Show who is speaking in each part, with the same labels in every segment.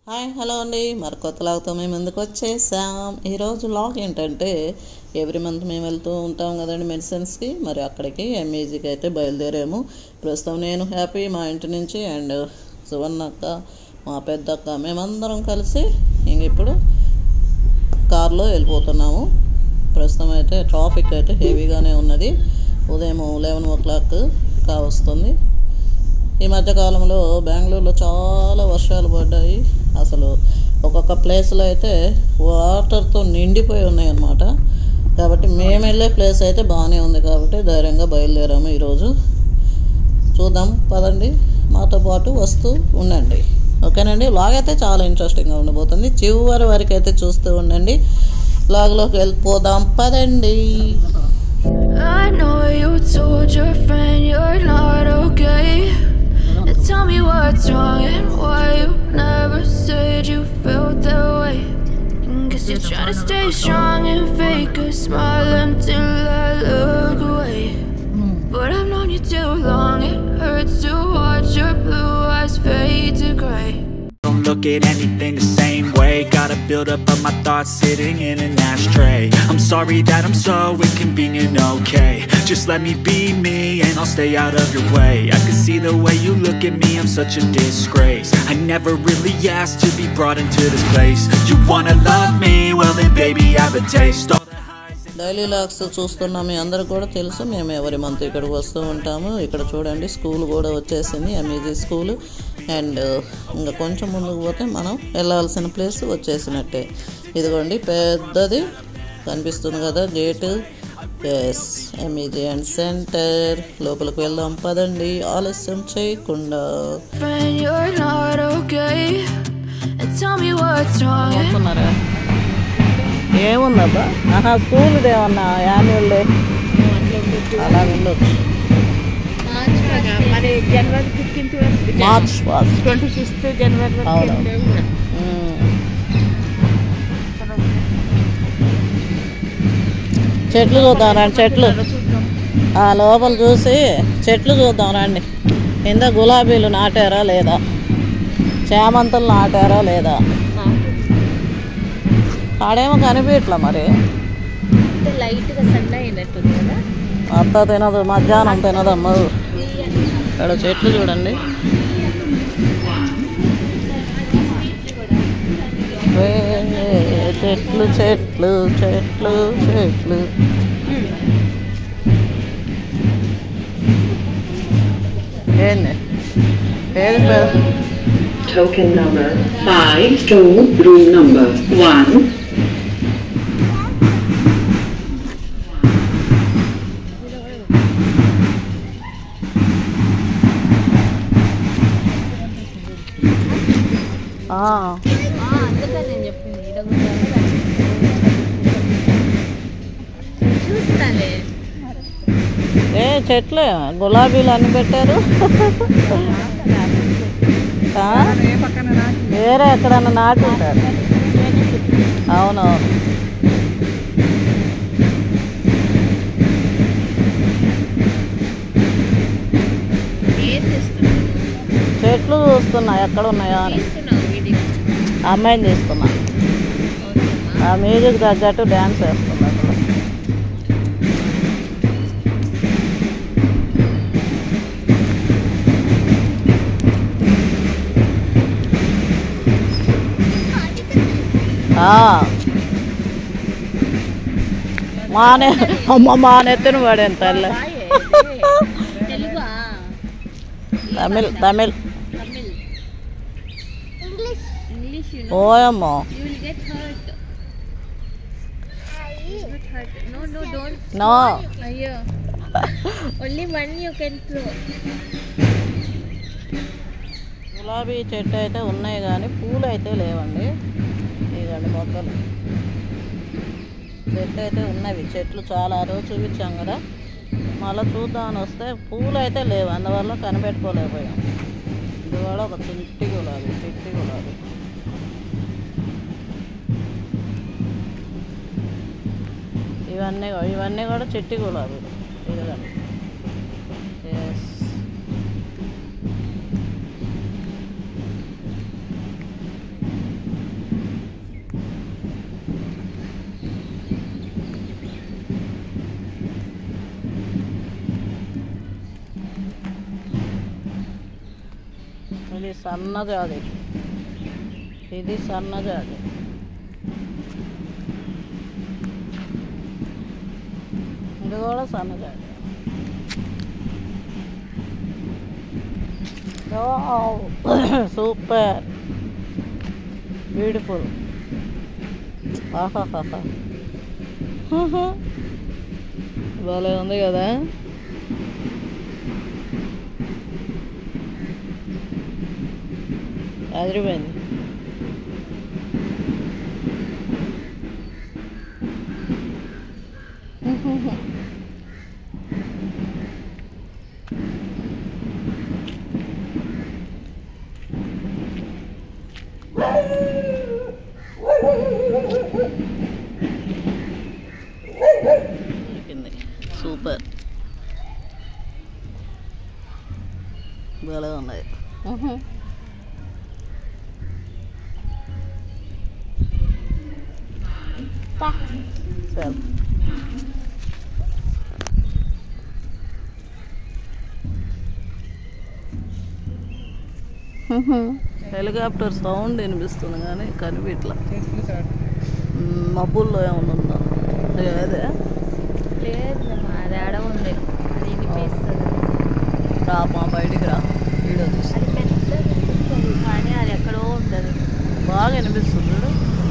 Speaker 1: Hi hello అండి మరి కొత్త లాగ్తో మేము ముందుకు వచ్చేసాం ఈరోజు లాగ్ ఏంటంటే ఎవ్రీ మంత్ మేము వెళ్తూ ఉంటాం కదండి మెడిసిన్స్కి మరి అక్కడికి ఎంఈజీకి అయితే బయలుదేరాము ప్రస్తుతం నేను హ్యాపీ మా ఇంటి నుంచి అండ్ సువర్ణ అక్క మా పెద్ద అక్క మేమందరం కలిసి ఇంక ఇప్పుడు కార్లో వెళ్ళిపోతున్నాము ప్రస్తుతం అయితే ట్రాఫిక్ అయితే హెవీగానే ఉన్నది ఉదయం లెవెన్ ఓ క్లాక్ కావస్తుంది ఈ మధ్య కాలంలో బెంగళూరులో చాలా వర్షాలు పడ్డాయి అసలు ఒక్కొక్క ప్లేస్లో అయితే వాటర్తో నిండిపోయి ఉన్నాయి అన్నమాట కాబట్టి మేము వెళ్ళే ప్లేస్ అయితే బాగానే ఉంది కాబట్టి ధైర్యంగా బయలుదేరాము ఈరోజు చూద్దాం పదండి మాతో పాటు వస్తూ ఉండండి ఓకేనండి లాగ్ అయితే చాలా ఇంట్రెస్టింగ్గా ఉండబోతుంది చివరి వరకు అయితే చూస్తూ ఉండండి లాగ్లోకి వెళ్ళిపోదాం పదండి
Speaker 2: I know you told your friend you're not okay. And tell me what's wrong and why you never said you felt that way. Guess you're trying to stay strong and fake a smile until I look away. But I've known you too long, it hurts to watch your blue eyes fade to gray.
Speaker 3: Don't look at anything the same way Gotta build up of my thoughts sitting in an ashtray I'm sorry that I'm so inconvenient, okay Just let me be me and I'll stay out of your way I can see the way you look at me, I'm such a disgrace I never really asked to be brought into this place You wanna love me? Well then baby I have a taste All the highs and
Speaker 1: daily logs చూస్తున్న మీ అందరికి కూడా తెలుసు మేము ఎవరి month ఇక్కడికి వస్తూ ఉంటాము ఇక్కడ చూడండి స్కూల్ కూడా వచ్చేసింది ఎంఈజీ స్కూల్ అండ్ ఇంకా కొంచెం ముందుకు పోతే మనం వెళ్ళాల్సిన ప్లేస్ వచ్చేసినట్టే ఇదిగోండి పెద్దది కనిపిస్తుంది కదా gate S MEG and center లోపలికి వెళ్దాం పదండి ఆలస్యం చేయకుండా
Speaker 2: Friend, you're not okay. And tell me what's wrong and
Speaker 1: వస్తున్నారా ఏముందబ్బా ఆహా స్కూల్ ఏమన్నా యాన్యువల్ డే అలా ఉండొచ్చు
Speaker 4: మార్చ్ కదా మరి January fifteenth
Speaker 1: March first
Speaker 4: twenty sixth January వరకు
Speaker 1: అవును.
Speaker 4: ఉండేవి కూడా.
Speaker 1: చెట్లు చూద్దాం రండి చెట్లు ఆ లోపల చూసి చెట్లు చూద్దాం రండి కింద గులాబీలు నాటారా లేదా చామంతులు నాటారా లేదా ఆడేమో కనిపించట్లా మరి
Speaker 4: అంటే లైట్ గా సన్న అయినట్టుంది కదా
Speaker 1: అత్త తినదు మధ్యాహ్నం తినదమ్మ ఇక్కడ చెట్లు చూడండి వే, చెట్లు చెట్లు చెట్లు చెట్లు ఏంది ఏది పెద్ద
Speaker 5: Token number five to room number one.
Speaker 1: ఆ,
Speaker 4: అందుకని నేను చెప్పింది ఈడ కూడా చూస్తాలే
Speaker 1: ఏ చెట్లే గులాబీలు అన్ని పెట్టారు ఆ? వేరే ఎక్కడన్నా నాటి ఉంటారు అవునవును
Speaker 4: ఏం చేస్తున్నావు
Speaker 1: చెట్లు చూస్తున్నా ఎక్కడ ఉన్నాయా అని
Speaker 4: తీస్తున్నావు వీడియో
Speaker 1: అమ్మాయిని తీస్తున్నా ఆ మ్యూజిక్ తగ్గట్టు డ్యాన్స్ వేస్తున్నా అక్కడ ఆ. మానే అమ్మ మా నెత్తిన పడేది తల్లి
Speaker 4: తెలుగా
Speaker 1: Tamil Tamil
Speaker 4: Tamil English English you
Speaker 1: ఓయమ్మో
Speaker 4: you will get hurt not hurt no no don't
Speaker 1: no
Speaker 4: అయ్యో only one you can throw
Speaker 1: గులాబీ చెట్టు అయితే ఉన్నాయి కానీ పూలు అయితే లేవండి ఇదండి మొక్కలు చెట్టు అయితే ఉన్నవి చెట్లు చాలా ఆ రోజు చూపించాం కదా మళ్ళీ చూద్దామని వస్తే పూలు అయితే లేవు అందువల్ల కనిపెట్టుకోలేకపోయాం ఇది కూడా ఒక చిట్టి గులాబీ చిట్టి గులాబీ ఇవన్నీ ఇవన్నీ కూడా చిట్టి గులాబీలు ఇదిగండి ఎస్ ఇది సన్నజాది ఇది సన్నజాది ఇది కూడా సన్నజాది సూపర్ బ్యూటిఫుల్ ఆహాహాహా భలే ఉంది కదా అదిరిపోయింది దొరికింది సూపర్ భలే ఉన్నాయి చాలు హెలికాప్టర్ సౌండ్ వినిపిస్తుంది కానీ కనిపించట్లా మ్మ్, మబ్బుల్లో ఏమన్నా ఉందా అదే
Speaker 4: లేదు అది ఆడ ఉంది అది వినిపిస్తుంది
Speaker 1: రా మా బయటికి రా వీడియో తీసి
Speaker 4: అది పెద్ద వినిపిస్తుంది కానీ అది ఎక్కడో ఉంటుంది
Speaker 1: బాగా వినిపిస్తుంది చూడు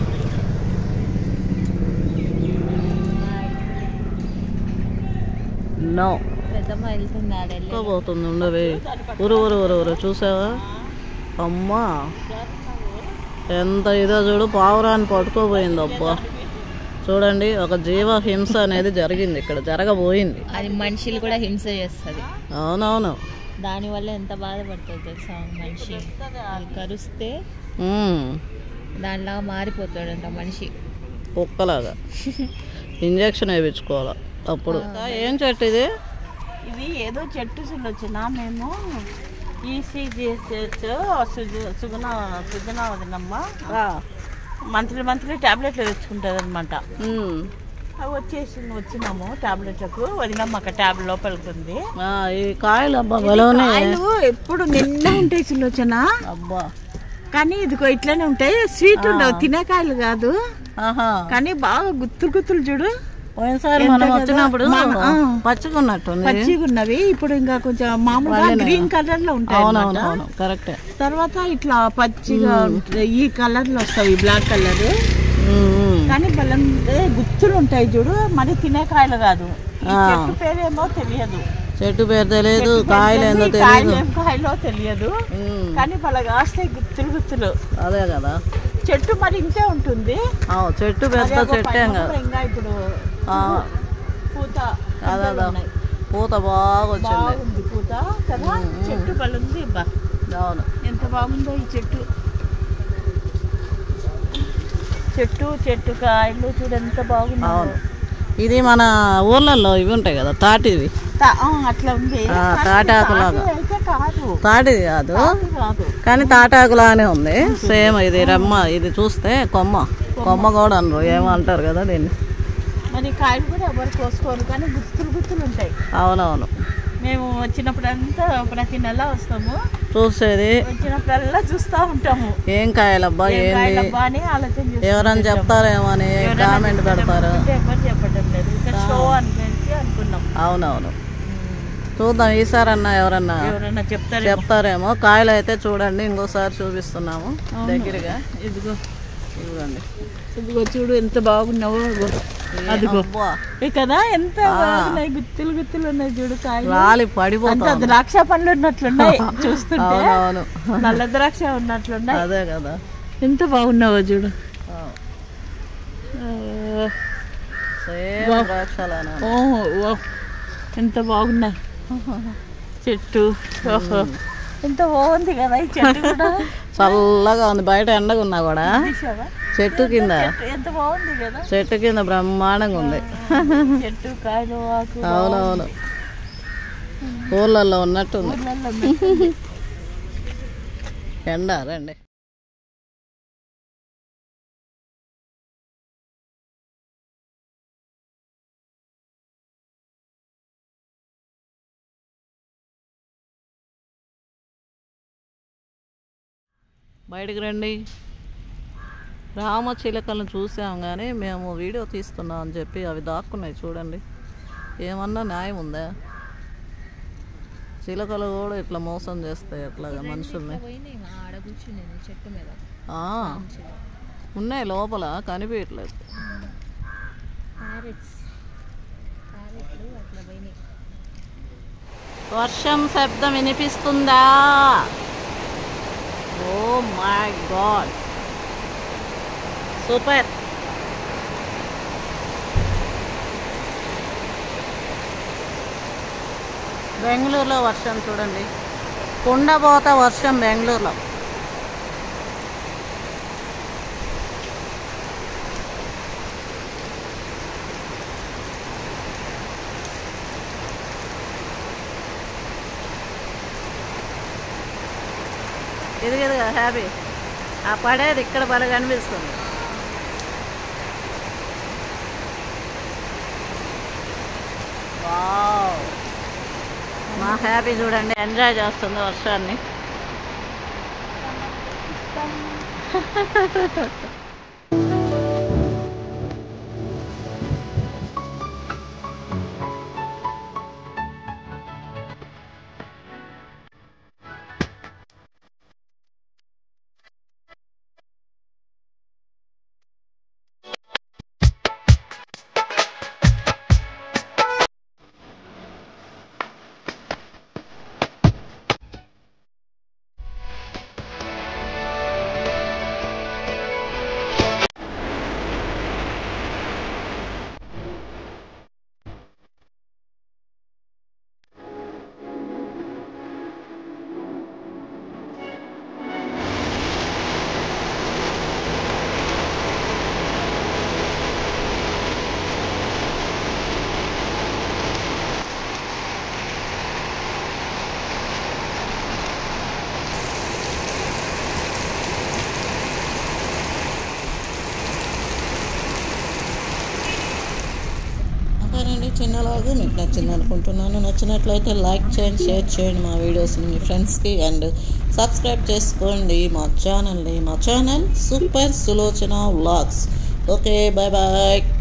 Speaker 1: నో
Speaker 4: పెద్దమ్మ వెళ్తుంది ఆడ వెళ్ళి
Speaker 1: పోతుంది ఉండవే ఊరు ఊరు ఊరు ఊరు చూసావా అమ్మా ఎంత ఇదో చూడు పావురాన్ని పట్టుకోపోయింది అబ్బా చూడండి ఒక జీవ హింస అనేది జరిగింది ఇక్కడ జరగబోయింది
Speaker 4: అది మనుషులు కూడా హింస చేస్తుంది
Speaker 1: అవునవును
Speaker 4: దానివల్ల ఎంత బాధపడుతుంది తెలుసా మనిషి అది కరుస్తే
Speaker 1: ఉమ్,
Speaker 4: దానిలాగా మారిపోతాడంట మనిషి
Speaker 1: కుక్కలాగా ఇంజక్షన్ వేయించుకోవాలి అప్పుడు ఏం చెట్టు ఇది
Speaker 6: ఇది ఏదో చెట్టు సులోచన మేము ఈసీజీఎస్హెచ్ సుగుణ సుగుణ వదినమ్మ
Speaker 1: ఆ,
Speaker 6: మంత్లీ మంత్లీ టాబ్లెట్లు తెచ్చుకుంటుంది అనమాట
Speaker 1: ఉమ్,
Speaker 6: అవి వచ్చేసి వచ్చినాము టాబ్లెట్లకు వదినమ్మ అక్కడ ట్యాబ్ లోపలికి ఉంది
Speaker 1: ఆ, ఈ కాయలు అబ్బా బలోనే
Speaker 6: కాయలు ఎప్పుడు నిన్న ఉంటాయి సులోచన
Speaker 1: అబ్బా
Speaker 6: కానీ ఇదిగో ఇట్లనే ఉంటాయి స్వీట్ ఉండవు తినే కాయలు కాదు
Speaker 1: ఆహా
Speaker 6: కానీ బాగా గుత్తులు గుత్తులు చూడు
Speaker 1: పోయినసారి
Speaker 6: ఎంత
Speaker 1: మనం
Speaker 6: కదా?
Speaker 1: వచ్చినప్పుడు
Speaker 6: మన- ఆ.
Speaker 1: పచ్చకున్నట్టుంది
Speaker 6: పచ్చిగా ఉన్నవి ఇప్పుడు ఇంకా కొంచెం మామూలుగా గ్రీన్ కలర్ లో ఉంటాయి
Speaker 1: అవునవును
Speaker 6: అన్నమాట.
Speaker 1: అవును కరెక్టే
Speaker 6: తర్వాత ఇట్లా పచ్చిగా ఉంటాయి. ఈ కలర్ లో వస్తాయి బ్లాక్ కలర్
Speaker 1: ఉమ్, ఉమ్.
Speaker 6: కానీ బలం ఏ గుత్తులు ఉంటాయి చూడు మరి తినే కాయలు కాదు ఈ
Speaker 1: ఆ.
Speaker 6: చెట్టు పేరేమో తెలియదు
Speaker 1: చెట్టు పేరు తెలియదు
Speaker 6: చెట్టు పేరు
Speaker 1: కాయలు ఏందో
Speaker 6: తెలియదు, ఈ కాయలు
Speaker 1: తెలియదు
Speaker 6: ఏం కాయలో తెలియదు
Speaker 1: ఉమ్,
Speaker 6: కానీ బల కాస్తాయి గుత్తులు గుత్తులు
Speaker 1: అదే కదా
Speaker 6: చెట్టు మరి ఇంతే ఉంటుంది
Speaker 1: అవు చెట్టు
Speaker 6: మరి
Speaker 1: పెద్ద
Speaker 6: అగో
Speaker 1: చెట్టే
Speaker 6: పైన
Speaker 1: కదా
Speaker 6: కూడా ఇంకా ఇప్పుడు
Speaker 1: ఆ,
Speaker 6: పూత
Speaker 1: అదే
Speaker 6: పిందెలు
Speaker 1: అదే
Speaker 6: ఉన్నాయి.
Speaker 1: పూత బాగా వచ్చింది
Speaker 6: బాగుంది పూత కదా చెట్టు బలుంది బా
Speaker 1: అవును
Speaker 6: ఎంత బాగుందో ఈ చెట్టు చెట్టు చెట్టు కాయలు చూడు ఎంత బాగుందో
Speaker 1: అవును ఇది మన ఊర్లలో ఇవి ఉంటాయి కదా తాటివి
Speaker 6: తా- ఆ, అట్లా ఉంది
Speaker 1: ఆ,
Speaker 6: కానీ
Speaker 1: తాటాకులాగా.
Speaker 6: తాటి అయితే కాదు
Speaker 1: తాటిది కాదు
Speaker 6: తాటి కాదు
Speaker 1: కానీ తాటాకులానే ఉంది సేమ్ ఇది రెమ్మ ఇది చూస్తే కొమ్మ కొమ్మ కూడా అనరు ఏమో అంటారు కదా దీన్ని
Speaker 6: మరి కాయలు కూడా ఎవరు కోసుకోరు కానీ గుత్తులు గుత్తులు ఉంటాయి
Speaker 1: అవునవును
Speaker 6: మేము వచ్చినప్పుడంతా ప్రతి నెల వస్తాము
Speaker 1: చూసేది
Speaker 6: వచ్చినప్పుడల్లా చూస్తూ ఉంటాము
Speaker 1: ఏం కాయలబ్బా
Speaker 6: ఏం
Speaker 1: ఏంది
Speaker 6: కాయలబ్బా అని ఆలోచన చేస్తూ
Speaker 1: ఎవరైనా
Speaker 6: ఉంటాము.
Speaker 1: చెప్తారేమో అని
Speaker 6: ఎవరైనా
Speaker 1: కామెంట్ పెడతారు
Speaker 6: చెప్తే ఎవరు చెప్పటం లేదు ఇక్కడ షో అనిపించి అనుకున్నాం
Speaker 1: అవునవును చూద్దాం ఈసారన్నా ఎవరన్నా
Speaker 6: ఎవరైనా చెప్తారు
Speaker 1: చెప్తారేమో కాయలు అయితే చూడండి ఇంకోసారి చూపిస్తున్నాము దగ్గరగా
Speaker 6: ఇదిగో
Speaker 1: చూడండి
Speaker 6: ఇదిగో చూడు ఎంత బాగున్నావో ఇదిగో. అదిగో
Speaker 1: అబ్బా,
Speaker 6: ఏ కదా ఎంత బాగున్నాయి గుత్తులు గుత్తులు ఉన్నాయి చూడు కాయలు
Speaker 1: రాలి
Speaker 6: అంత
Speaker 1: పడిపోతా
Speaker 6: ద్రాక్ష పండ్లు ఉన్నట్లున్నాయి చూస్తుంటే
Speaker 1: అవునవును
Speaker 6: నల్ల ద్రాక్ష ఉన్నట్లున్నాయి
Speaker 1: అదే కదా
Speaker 6: ఎంత బాగున్నావో చూడు
Speaker 1: అవును.
Speaker 6: ఆ,
Speaker 1: సేమ్ ద్రాక్షలానే ఉంది.
Speaker 6: ఓ ఓ ఎంత బాగున్నాయి చెట్టు ఓహో ఎంత బాగుంది కదా ఈ చెట్టు కూడా
Speaker 1: చల్లగా ఉంది బయట ఎండగా ఉన్నా కూడా
Speaker 6: చూసావా?
Speaker 1: చెట్టు కింద
Speaker 6: చెట్టు ఎంత బాగుంది కదా
Speaker 1: చెట్టు కింద బ్రహ్మాండంగా ఉంది
Speaker 6: చెట్టు కాయలు ఆకు
Speaker 1: అవునవును ఊర్లలో ఉన్నట్టుంది
Speaker 6: ఊర్లలో
Speaker 1: ఎండ రండి బయటికి రండి రామచిలకలను చూసాం కానీ మేము వీడియో తీస్తున్నాం అని చెప్పి అవి దాక్కున్నాయి చూడండి ఏమన్నా న్యాయం ఉందా చిలకలు కూడా ఇట్లా మోసం చేస్తాయి అట్లాగా మనుషుల్ని
Speaker 4: పోయినాయి మా ఆడ కూర్చునేది చెట్టు మీద
Speaker 1: ఆ, ఉన్నాయి లోపల కనిపించట్లేదు
Speaker 4: ప్యారెట్స్ ప్యారెట్లు అట్లా పోయినాయి
Speaker 1: వర్షం శబ్దం వినిపిస్తుందా ఓ మై గాడ్ సూపర్ బెంగళూరులో వర్షం చూడండి కుండబోత వర్షం బెంగళూరులో ఎదుగు హ్యాపీ ఆ పడేది ఇక్కడ బాగా కనిపిస్తుంది వావ్ మా హ్యాపీ చూడండి ఎంజాయ్ చేస్తుంది వర్షాన్ని ఓకేనండి చిన్నలాగా మీకు నచ్చింది అనుకుంటున్నాను నచ్చినట్లయితే లైక్ చేయండి షేర్ చేయండి మా వీడియోస్ని మీ ఫ్రెండ్స్కి అండ్ సబ్స్క్రైబ్ చేసుకోండి మా ఛానల్ని మా channel super Sulochana vlogs okay bye bye